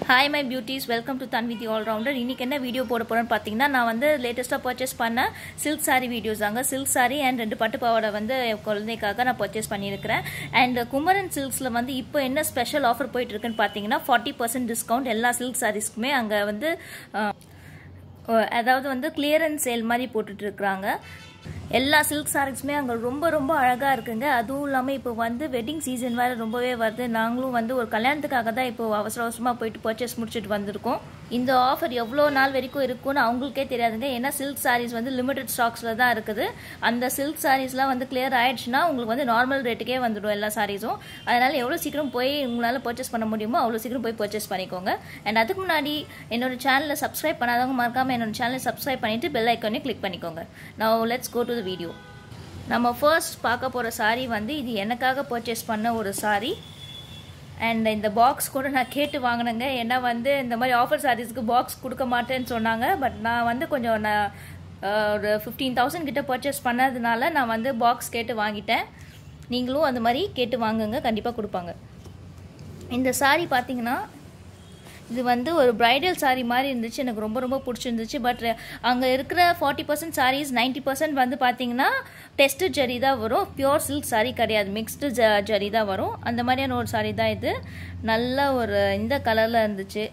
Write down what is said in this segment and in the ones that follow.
hi my beauties welcome to தன் with all rounder இன்றைக்கி என்ன வீடியோ போட போகிறேன்னு பார்த்தீங்கன்னா நான் வந்து லேட்டஸ்ட்டாக பர்ச்சேஸ் பண்ண சில்க் சாரி வீடியோஸ் தாங்க சில்க் சாரி அண்ட் ரெண்டு பட்டு பாவாடை வந்து என் குழந்தைக்காக நான் பர்ச்சேஸ் பண்ணியிருக்கிறேன் அண்ட் குமரன் சில்க்ஸில் வந்து இப்போ என்ன ஸ்பெஷல் ஆஃபர் போயிட்டு இருக்குன்னு பார்த்தீங்கன்னா ஃபார்ட்டி பர்சன்ட் டிஸ்கவுண்ட் எல்லா சில்க் சாரீஸ்க்குமே அங்கே வந்து அஹ், அதாவது வந்து கிளியரன்ஸ் சேல் மாதிரி போட்டுட்டு இருக்கிறாங்க எல்லா சில்க் சாரீஸுமே அங்கே ரொம்ப ரொம்ப அழகாக இருக்குங்க அதுவும் இல்லாமல் இப்போ வந்து வெட்டிங் சீசன் வேறு ரொம்பவே வருது நாங்களும் வந்து ஒரு கல்யாணத்துக்காக தான் இப்போ அவசர அவசரமாக போயிட்டு பர்ச்சேஸ் முடிச்சுட்டு வந்திருக்கோம் இந்த ஆஃபர் எவ்வளோ நாள் வரைக்கும் இருக்கும்னு அவங்களுக்கே தெரியாதுங்க ஏன்னா சில்க் சாரீஸ் வந்து லிமிடெட் ஸ்டாக்ஸில் தான் இருக்குது அந்த சில்க் சாரீஸ்லாம் வந்து கிளியர் ஆயிடுச்சுன்னா உங்களுக்கு வந்து நார்மல் ரேட்டுக்கே வந்துடும் எல்லா சாரீஸும் அதனால் எவ்வளோ சீக்கிரம் போய் உங்களால் பர்ச்சேஸ் பண்ண முடியுமோ அவ்வளோ சீக்கிரம் போய் பர்ச்சேஸ் பண்ணிக்கோங்க அண்ட் அதுக்கு முன்னாடி என்னோட சேனலை சப்ஸ்கிரைப் பண்ணாதவங்க மறக்காமல் என்னோட சேனலை சப்ஸ்கிரைப் பண்ணிவிட்டு பெல் ஐக்கானே கிளிக் பண்ணிக்கோங்க நான் let's go to the video நம்ம ஃபர்ஸ்ட் பார்க்க போகிற saree வந்து இது எனக்காக பர்ச்சேஸ் பண்ண ஒரு saree அண்ட் இந்த பாக்ஸ் கூட நான் கேட்டு வாங்கினேங்க ஏன்னா வந்து இந்த மாதிரி ஆஃபர் சாரீஸ்க்கு பாக்ஸ் கொடுக்க மாட்டேன்னு சொன்னாங்க பட் நான் வந்து கொஞ்சம் நான் அஹ், ஒரு ஃபிஃப்டீன் தௌசண்ட் கிட்ட பர்ச்சேஸ் பண்ணதுனால நான் வந்து பாக்ஸ் கேட்டு வாங்கிட்டேன் நீங்களும் அந்த மாதிரி கேட்டு வாங்குங்க கண்டிப்பாக கொடுப்பாங்க இந்த saree பார்த்தீங்கன்னா இது வந்து ஒரு பிரைடல் saree மாதிரி இருந்துச்சு எனக்கு ரொம்ப ரொம்ப பிடிச்சிருந்துச்சு பட் அங்கே இருக்கிற forty percent sarees ninety percent வந்து பார்த்தீங்கன்னா டெஸ்ட்டு ஜரி தான் வரும் பியோர் சில்க் saree கிடையாது மிக்ஸ்டு ஜ ஜரி தான் வரும் அந்த மாதிரியான ஒரு saree தான் இது நல்ல ஒரு இந்த கலரில் இருந்துச்சு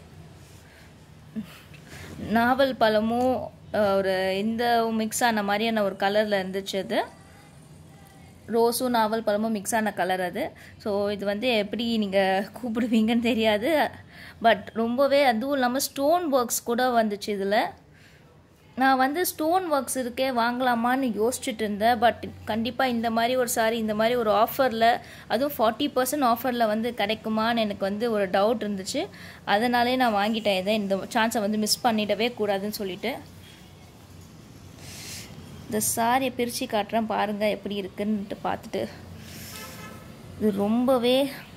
நாவல் பழமும் அஹ், ஒரு இந்த மிக்ஸ் ஆன மாதிரியான ஒரு கலரில் இருந்துச்சு அது ரோஸும் நாவல் பழமும் மிக்ஸ் ஆன கலர் அது ஸோ இது வந்து எப்படி நீங்கள் கூப்பிடுவீங்கன்னு தெரியாது பட் ரொம்பவே அதுவும் இல்லாமல் ஸ்டோன் ஒர்க்ஸ் கூட வந்துச்சு இதில் நான் வந்து ஸ்டோன் ஒர்க்ஸ் இருக்கே வாங்கலாமான்னு யோசிச்சுட்டு இருந்தேன் பட் கண்டிப்பாக இந்த மாதிரி ஒரு சாரி இந்த மாதிரி ஒரு ஆஃபரில் அதுவும் ஃபார்ட்டி பர்சன்ட் ஆஃபரில் வந்து கிடைக்குமான்னு எனக்கு வந்து ஒரு டவுட் இருந்துச்சு அதனாலே நான் வாங்கிட்டேன் இதை இந்த சான்ஸை வந்து மிஸ் பண்ணிடவே கூடாதுன்னு சொல்லிட்டு இந்த சாரியை பிரித்து காட்டுறேன் பாருங்கள் எப்படி இருக்குன்ட்டு பார்த்துட்டு இது ரொம்பவே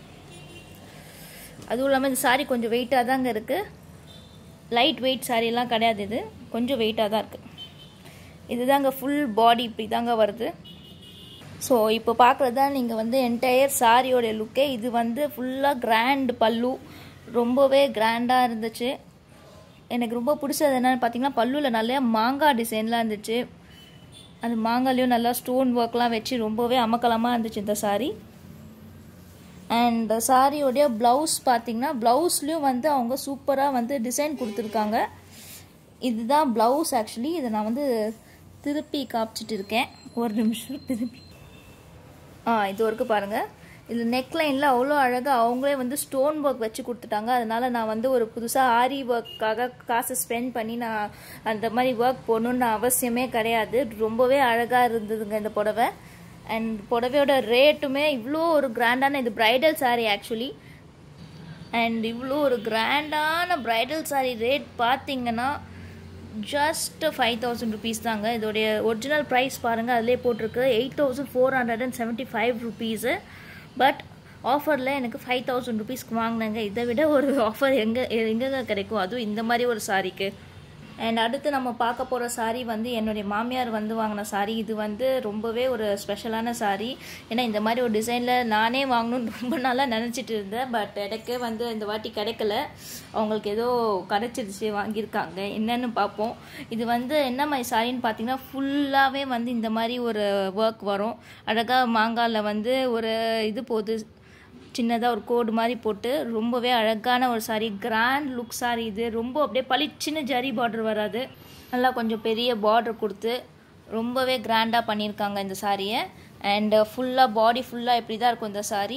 அதுவும் இல்லாமல் இந்த சாரி கொஞ்சம் வெயிட்டாக தாங்க இருக்குது லைட் வெயிட் சாரீலாம் கிடையாது இது கொஞ்சம் வெயிட்டாக தான் இருக்குது இதுதாங்க ஃபுல் பாடி இப்படி தாங்க வருது ஸோ இப்போ பார்க்குறது தான் நீங்கள் வந்து என்டையர் சாரியோட லுக்கே இது வந்து ஃபுல்லாக கிராண்ட் பல்லு ரொம்பவே கிராண்டாக இருந்துச்சு எனக்கு ரொம்ப பிடிச்சது என்னன்னு பார்த்தீங்கன்னா பல்லுவில் நிறைய மாங்காய் டிசைன்லாம் இருந்துச்சு அந்த மாங்காலையும் நல்லா ஸ்டோன் ஒர்க்லாம் வச்சு ரொம்பவே அமக்கலமாக இருந்துச்சு இந்த சாரீ அண்ட் சாரியோடைய ப்ளவுஸ் பார்த்தீங்கன்னா ப்ளவுஸ்லேயும் வந்து அவங்க சூப்பராக வந்து டிசைன் கொடுத்துருக்காங்க இதுதான் ப்ளவுஸ் ஆக்சுவலி இதை நான் வந்து திருப்பி காமிச்சிட்டு இருக்கேன் ஒரு நிமிஷம் திருப்பி ஆ இது ஒருக்கு பாருங்கள் இது நெக்லைனில் அவ்வளோ அழகாக அவங்களே வந்து ஸ்டோன் ஒர்க் வச்சு கொடுத்துட்டாங்க அதனால நான் வந்து ஒரு புதுசாக ஆரி ஒர்க்காக காசு ஸ்பெண்ட் பண்ணி நான் அந்த மாதிரி ஒர்க் போடணுன்னு அவசியமே கிடையாது ரொம்பவே அழகாக இருந்ததுங்க இந்த புடவை அண்ட் புடவையோட ரேட்டுமே இவ்வளோ ஒரு கிராண்டான இது பிரைடல் saree ஆக்சுவலி அண்ட் இவ்வளோ ஒரு கிராண்டான பிரைடல் saree ரேட் பார்த்தீங்கன்னா ஜஸ்ட் ஃபைவ் தௌசண்ட் ருபீஸ் தாங்க இதோடைய ஒரிஜினல் ப்ரைஸ் பாருங்கள் அதிலே போட்டிருக்கு eight thousand four hundred and seventy five rupees but ஆஃபரில் எனக்கு ஃபைவ் தௌசண்ட் ருபீஸ்க்கு வாங்கினாங்க இதை விட ஒரு ஆஃபர் எங்கே எங்கெங்க கிடைக்கும் அதுவும் இந்த மாதிரி ஒரு சாரிக்கு அண்ட் அடுத்து நம்ம பார்க்க போகிற saree வந்து என்னுடைய மாமியார் வந்து வாங்கின saree இது வந்து ரொம்பவே ஒரு ஸ்பெஷலான saree ஏன்னா இந்த மாதிரி ஒரு டிசைனில் நானே வாங்கணும்னு ரொம்ப நாளாக நினச்சிட்டு இருந்தேன் பட் எனக்கே வந்து இந்த வாட்டி கிடைக்கல அவங்களுக்கு ஏதோ கிடச்சிருச்சு வாங்கியிருக்காங்க என்னன்னு பார்ப்போம் இது வந்து என்ன மாதிரி சாரின்னு பார்த்தீங்கன்னா ஃபுல்லாகவே வந்து இந்த மாதிரி ஒரு ஒர்க் வரும் அழகாக மாங்காயில் வந்து ஒரு இது போகுது சின்னதாக ஒரு கோடு மாதிரி போட்டு ரொம்பவே அழகான ஒரு saree கிராண்ட் லுக் saree இது ரொம்ப அப்படியே பளிச்சுன்னு ஜரி பார்டர் வராது நல்லா கொஞ்சம் பெரிய பார்டர் கொடுத்து ரொம்பவே கிராண்டாக பண்ணியிருக்காங்க இந்த சாரியை அண்ட் ஃபுல்லாக பாடி ஃபுல்லாக இப்படி தான் இருக்கும் இந்த saree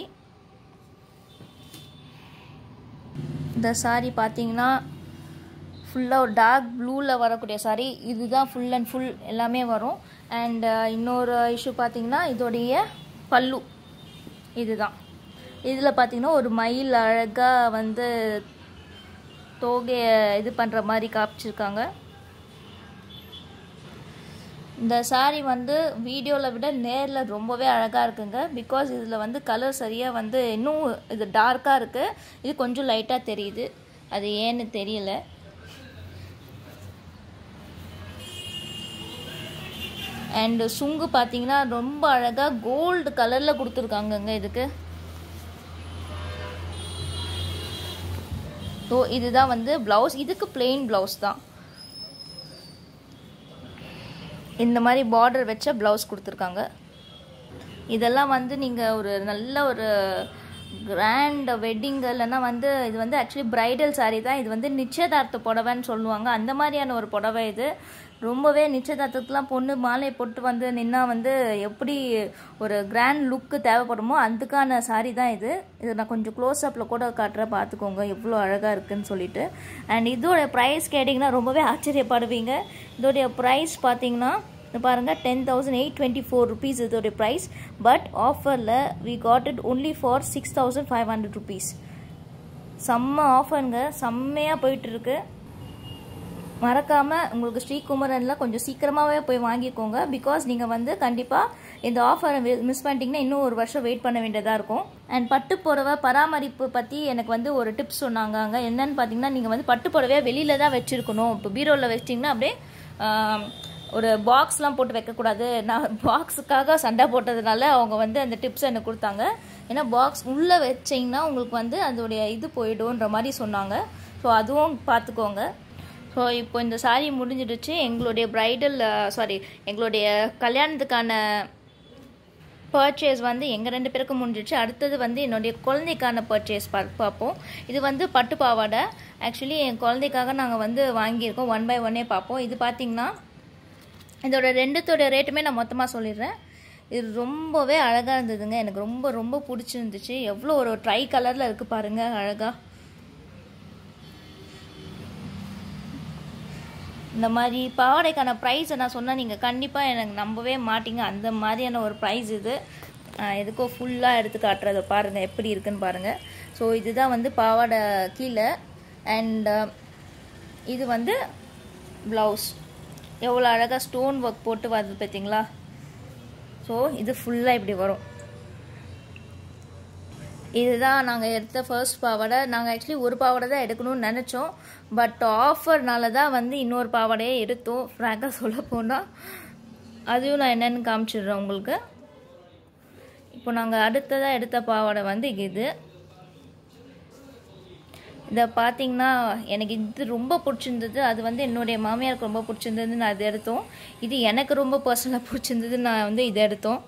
இந்த saree பார்த்தீங்கன்னா ஃபுல்லாக ஒரு டார்க் ப்ளூவில் வரக்கூடிய saree இதுதான் ஃபுல் அண்ட் ஃபுல் எல்லாமே வரும் அண்ட் இன்னொரு இஷ்யூ பார்த்தீங்கன்னா இதோடைய பல்லு இதுதான் இதில் பார்த்தீங்கன்னா ஒரு மயில் அழகாக வந்து தோகையை இது பண்ணுற மாதிரி காமிச்சிருக்காங்க இந்த saree வந்து வீடியோவில் விட நேரில் ரொம்பவே அழகாக இருக்குங்க பிகாஸ் இதில் வந்து கலர் சரியாக வந்து இன்னும் இது டார்க்காக இருக்குது இது கொஞ்சம் லைட்டாக தெரியுது அது ஏன்னு தெரியல அண்டு சுங்கு பார்த்தீங்கன்னா ரொம்ப அழகாக கோல்டு கலரில் கொடுத்துருக்காங்கங்க இதுக்கு ஸோ இதுதான் வந்து ப்ளவுஸ் இதுக்கு பிளெயின் ப்ளவுஸ் தான் இந்த மாதிரி பார்டர் வச்ச ப்ளவுஸ் கொடுத்துருக்காங்க இதெல்லாம் வந்து நீங்கள் ஒரு நல்ல ஒரு கிராண்ட் வெட்டிங் இல்லைன்னா வந்து இது வந்து ஆக்சுவலி பிரைடல் saree தான் இது வந்து நிச்சயதார்த்த புடவைன்னு சொல்லுவாங்க அந்த மாதிரியான ஒரு புடவை இது ரொம்பவே நிச்சயதார்த்தத்துக்குலாம் பொண்ணு மாலை போட்டு வந்து நின்னா வந்து எப்படி ஒரு கிராண்ட் லுக்கு தேவைப்படுமோ அதுக்கான saree தான் இது இது நான் கொஞ்சம் க்ளோஸ் அப்பில் கூட காட்டுறேன் பார்த்துக்கோங்க எவ்வளோ அழகாக இருக்குன்னு சொல்லிட்டு அண்ட் இதோட ப்ரைஸ் கேட்டிங்கன்னா ரொம்பவே ஆச்சரியப்படுவீங்க இதோடைய ப்ரைஸ் பார்த்தீங்கன்னா இது பாருங்க ten thousand eight twenty four rupees இதோடைய ப்ரைஸ் பட் ஆஃபரில் we got it only for six thousand five hundred rupees செம்ம ஆஃபருங்க செம்மையாக போயிட்டு இருக்கு மறக்காமல் உங்களுக்கு ஸ்ரீகுமரனில் கொஞ்சம் சீக்கிரமாகவே போய் வாங்கிக்கோங்க பிகாஸ் நீங்கள் வந்து கண்டிப்பாக இந்த ஆஃபரை மிஸ் பண்ணிட்டீங்கன்னா இன்னும் ஒரு வருஷம் வெயிட் பண்ண வேண்டியதாக இருக்கும் அண்ட் பட்டு புடவை பராமரிப்பு பற்றி எனக்கு வந்து ஒரு டிப்ஸ் சொன்னாங்க அங்கே என்னன்னு பார்த்தீங்கன்னா நீங்கள் வந்து பட்டு புடவையை வெளியில் தான் வச்சுருக்கணும் இப்போ பீரோவில் வச்சிட்டிங்கன்னா அப்படியே ஆம், ஒரு பாக்ஸ்லாம் போட்டு வைக்கக்கூடாது நான் பாக்ஸுக்காக சண்டை போட்டதுனால அவங்க வந்து அந்த டிப்ஸ் எனக்கு கொடுத்தாங்க ஏன்னா பாக்ஸ் உள்ளே வச்சிங்கன்னா உங்களுக்கு வந்து அதோடைய இது போயிடும்ன்ற மாதிரி சொன்னாங்க ஸோ அதுவும் பார்த்துக்கோங்க ஸோ இப்போ இந்த சாரி முடிஞ்சிடுச்சு எங்களுடைய ப்ரைடல் சாரி எங்களுடைய கல்யாணத்துக்கான பர்ச்சேஸ் வந்து எங்கள் ரெண்டு பேருக்கும் முடிஞ்சிடுச்சு அடுத்தது வந்து என்னுடைய குழந்தைக்கான பர்ச்சேஸ் பா பார்ப்போம் இது வந்து பட்டு பாவாடை ஆக்சுவலி என் குழந்தைக்காக நாங்கள் வந்து வாங்கியிருக்கோம் ஒன் பை ஒன்னே பார்ப்போம் இது பார்த்தீங்கன்னா இதோட ரெண்டுத்தோட ரேட்டுமே நான் மொத்தமாக சொல்லிடுறேன் இது ரொம்பவே அழகாக இருந்ததுங்க எனக்கு ரொம்ப ரொம்ப பிடிச்சிருந்துச்சு எவ்வளோ ஒரு ட்ரை கலரில் இருக்குது பாருங்கள் அழகாக இந்த மாதிரி பாவாடைக்கான ப்ரைஸை நான் சொன்னால் நீங்கள் கண்டிப்பாக எனக்கு நம்பவே மாட்டீங்க அந்த மாதிரியான ஒரு ப்ரைஸ் இது ஆஹ் எதுக்கோ ஃபுல்லாக எடுத்து காட்டுறதை பாருங்கள் எப்படி இருக்குன்னு பாருங்கள் ஸோ இதுதான் வந்து பாவாடை கீழே அண்ட் இது வந்து ப்ளவுஸ் எவ்வளோ அழகாக ஸ்டோன் ஒர்க் போட்டு வருது பார்த்தீங்களா ஸோ இது ஃபுல்லாக இப்படி வரும் இதுதான் நாங்கள் எடுத்த ஃபர்ஸ்ட் பாவாடை நாங்கள் ஆக்சுவலி ஒரு பாவாடை தான் எடுக்கணும்னு நினச்சோம் பட் ஆஃபர்னால தான் வந்து இன்னொரு பாவாடையே எடுத்தோம் ஃப்ராங்காக சொல்ல போனால் அதையும் நான் என்னென்னு காமிச்சிடுறேன் உங்களுக்கு இப்போ நாங்கள் அடுத்ததாக எடுத்த பாவாடை வந்து இது இதை பார்த்தீங்கன்னா எனக்கு இது ரொம்ப பிடிச்சிருந்தது அது வந்து என்னுடைய மாமியாருக்கு ரொம்ப பிடிச்சிருந்ததுன்னு நான் இது எடுத்தோம் இது எனக்கு ரொம்ப பர்சனலாக பிடிச்சிருந்தது நான் வந்து இதை எடுத்தோம்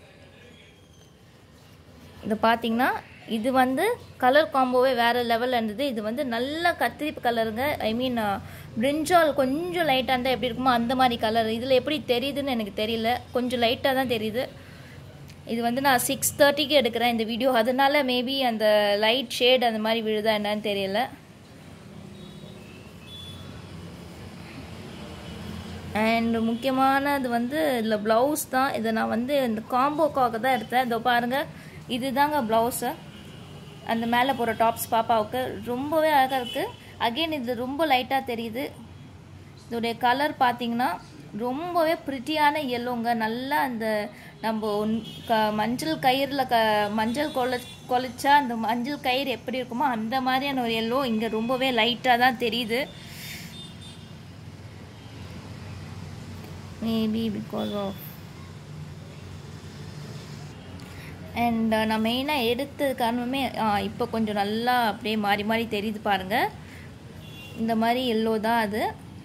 இதை பார்த்தீங்கன்னா இது வந்து கலர் காம்போவே வேறு லெவலில் இருந்தது இது வந்து நல்ல கத்திரிப்பு கலருங்க ஐ மீன் பிரிஞ்சால் கொஞ்சம் லைட்டாக இருந்தால் எப்படி இருக்குமோ அந்த மாதிரி கலர் இதில் எப்படி தெரியுதுன்னு எனக்கு தெரியல கொஞ்சம் லைட்டாக தான் தெரியுது இது வந்து நான் சிக்ஸ் தேர்ட்டிக்கு எடுக்கிறேன் இந்த வீடியோ அதனால மேபி அந்த லைட் ஷேட் அந்த மாதிரி விழுதா என்னன்னு தெரியல அண்ட் முக்கியமானது வந்து இதில் ப்ளவுஸ் தான் இதை நான் வந்து இந்த காம்போக்காக தான் எடுத்தேன் இதோ பாருங்கள் இதுதாங்க ப்ளவுஸு அந்த மேலே போகிற டாப்ஸ் பாப்பாவுக்கு ரொம்பவே அழகாக இருக்குது அகெயின் இது ரொம்ப லைட்டாக தெரியுது இதோடைய கலர் பார்த்தீங்கன்னா ரொம்பவே ப்ரிட்டியான எல்லோங்க நல்லா அந்த நம்ம ஒன்- க மஞ்சள் கயிறில் க மஞ்சள் கொலை கொலைச்சா அந்த மஞ்சள் கயிறு எப்படி இருக்குமோ அந்த மாதிரியான ஒரு எல்லோ இங்கே ரொம்பவே லைட்டாக தான் தெரியுது மேபி பிகாஸ் ஆஃப் அண்ட் நான் மெயினாக எடுத்தது காரணமே இப்போ கொஞ்சம் நல்லா அப்படியே மாறி மாறி தெரியுது பாருங்கள் இந்த மாதிரி எல்லோ தான் அது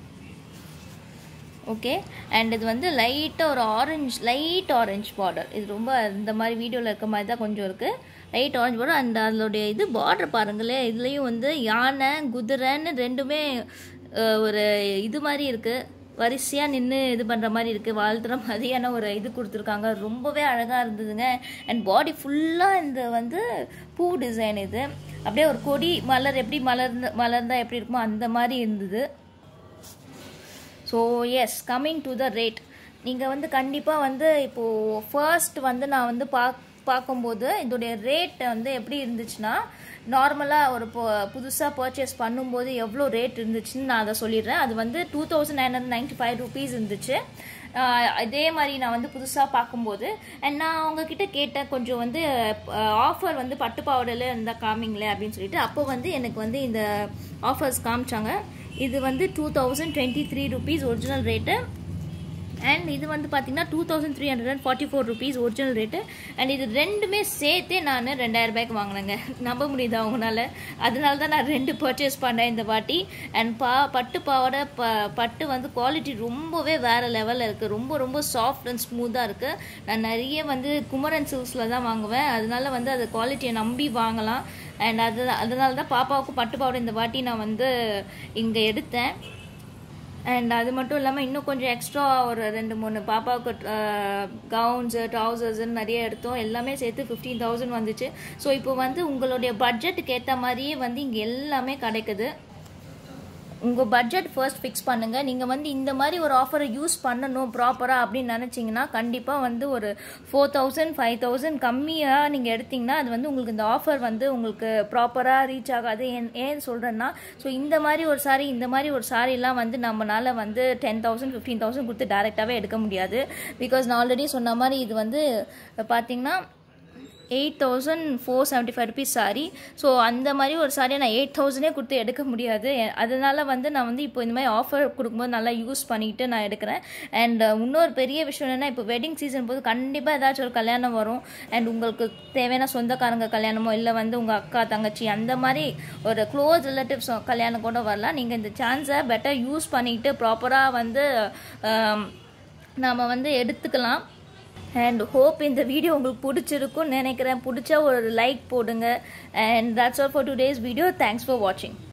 ஓகே அண்ட் இது வந்து லைட்டாக ஒரு ஆரஞ்சு லைட் ஆரஞ்சு பார்டர் இது ரொம்ப இந்த மாதிரி வீடியோவில் இருக்க மாதிரி தான் கொஞ்சம் இருக்குது லைட் ஆரஞ்சு பார்டர் அண்ட் அதோடைய இது பார்டர் பாருங்களேன் இதுலேயும் வந்து யானை குதிரைன்னு ரெண்டுமே அஹ், ஒரு இது மாதிரி இருக்குது வரிசையாக நின்று இது பண்ணுற மாதிரி இருக்குது வாழ்த்துற மாதிரியான ஒரு இது கொடுத்துருக்காங்க ரொம்பவே அழகாக இருந்ததுங்க அண்ட் பாடி ஃபுல்லாக இந்த வந்து பூ டிசைன் இது அப்படியே ஒரு கொடி மலர் எப்படி மலர்ந்து மலர்ந்தா எப்படி இருக்குமோ அந்த மாதிரி இருந்தது so yes coming to the rate நீங்கள் வந்து கண்டிப்பாக வந்து இப்போது ஃபர்ஸ்ட் வந்து நான் வந்து பாக் பார்க்கும்போது இதோடைய ரேட் வந்து எப்படி இருந்துச்சுன்னா நார்மலாக ஒரு புதுசாக பர்ச்சேஸ் பண்ணும்போது எவ்வளோ ரேட் இருந்துச்சுன்னு நான் அதை சொல்லிடுறேன் அது வந்து two thousand nine hundred ninety five rupees இருந்துச்சு ஆஹ் இதே மாதிரி நான் வந்து புதுசாக பார்க்கும்போது அண்ட் நான் அவங்கக்கிட்ட கேட்டேன் கொஞ்சம் வந்து ஆஃபர் வந்து பட்டு பாவடையில் இருந்தால் காமிங்களே அப்படின்னு சொல்லிட்டு அப்போ வந்து எனக்கு வந்து இந்த ஆஃபர்ஸ் காமிச்சாங்க இது வந்து two thousand twenty three rupees original rate and இது வந்து பார்த்தீங்கன்னா two thousand three hundred and forty four rupees original rate and இது ரெண்டுமே சேர்த்தே நான் ரெண்டாயிரம் ரூபாய்க்கு வாங்கினேங்க நம்ப முடியுதா உங்களால் அதனால தான் நான் ரெண்டு பர்ச்சேஸ் பண்ணேன் இந்த வாட்டி அண்ட் பா பட்டு பாவாடை ப பட்டு வந்து குவாலிட்டி ரொம்பவே வேறு லெவலில் இருக்குது ரொம்ப ரொம்ப சாஃப்ட் அண்ட் ஸ்மூத்தாக இருக்குது நான் நிறைய வந்து குமரன் சில்க்ஸில் தான் வாங்குவேன் அதனால வந்து அது குவாலிட்டியை நம்பி வாங்கலாம் அண்ட் அது அதனால தான் பாப்பாவுக்கு பட்டு பாவாடை இந்த வாட்டி நான் வந்து இங்கே எடுத்தேன் அண்ட் அது மட்டும் இல்லாமல் இன்னும் கொஞ்சம் எக்ஸ்ட்ரா ஒரு ரெண்டு மூணு பாப்பாவுக்கு கவுன்ஸு ட்ரௌசர்ஸ்ன்னு நிறைய எடுத்தோம் எல்லாமே சேர்த்து ஃபிஃப்டீன் தௌசண்ட் வந்துச்சு ஸோ இப்போ வந்து உங்களுடைய பட்ஜெட்டுக்கு ஏற்ற மாதிரியே வந்து இங்கே எல்லாமே கிடைக்குது உங்கள் பட்ஜெட் ஃபர்ஸ்ட் ஃபிக்ஸ் பண்ணுங்கள் நீங்கள் வந்து இந்த மாதிரி ஒரு ஆஃபரை யூஸ் பண்ணணும் ப்ராப்பராக அப்படின்னு நினச்சிங்கன்னா கண்டிப்பாக வந்து ஒரு ஃபோர் தௌசண்ட் ஃபைவ் தௌசண்ட் கம்மியாக நீங்கள் எடுத்திங்கன்னா அது வந்து உங்களுக்கு இந்த ஆஃபர் வந்து உங்களுக்கு ப்ராப்பராக ரீச் ஆகாது ஏன் ஏன் சொல்கிறேன்னா ஸோ இந்த மாதிரி ஒரு சாரி இந்த மாதிரி ஒரு சாரிலாம் வந்து நம்மளால் வந்து டென் தௌசண்ட் ஃபிஃப்டீன் தௌசண்ட் கொடுத்து டேரெக்டாகவே எடுக்க முடியாது பிகாஸ் நான் ஆல்ரெடி சொன்ன மாதிரி இது வந்து பார்த்திங்கன்னா eight thousand four seventy five rupees saree so அந்த மாதிரி ஒரு சாரியை நான் எயிட் தௌசண்டே கொடுத்து எடுக்க முடியாது எ- அதனால வந்து நான் வந்து இப்போ இந்த மாதிரி ஆஃபர் கொடுக்கும்போது நல்லா யூஸ் பண்ணிக்கிட்டு நான் எடுக்கிறேன் அண்ட் இன்னொரு பெரிய விஷயம் என்னென்னா இப்போ வெட்டிங் சீசன் போது கண்டிப்பாக ஏதாச்சும் ஒரு கல்யாணம் வரும் அண்ட் உங்களுக்கு தேவையான சொந்தக்காரங்க கல்யாணமோ இல்லை வந்து உங்கள் அக்கா தங்கச்சி அந்த மாதிரி ஒரு க்ளோஸ் ரிலேட்டிவ்ஸ் கல்யாணம் கூட வரலாம் நீங்கள் இந்த சான்ஸை பெட்டர் யூஸ் பண்ணிக்கிட்டு ப்ராப்பராக வந்து நாம் வந்து எடுத்துக்கலாம் அண்ட் ஹோப் இந்த வீடியோ உங்களுக்கு பிடிச்சிருக்கும்னு நினைக்கிறேன் பிடிச்சா ஒரு லைக் போடுங்க and that's all for today's video thanks for watching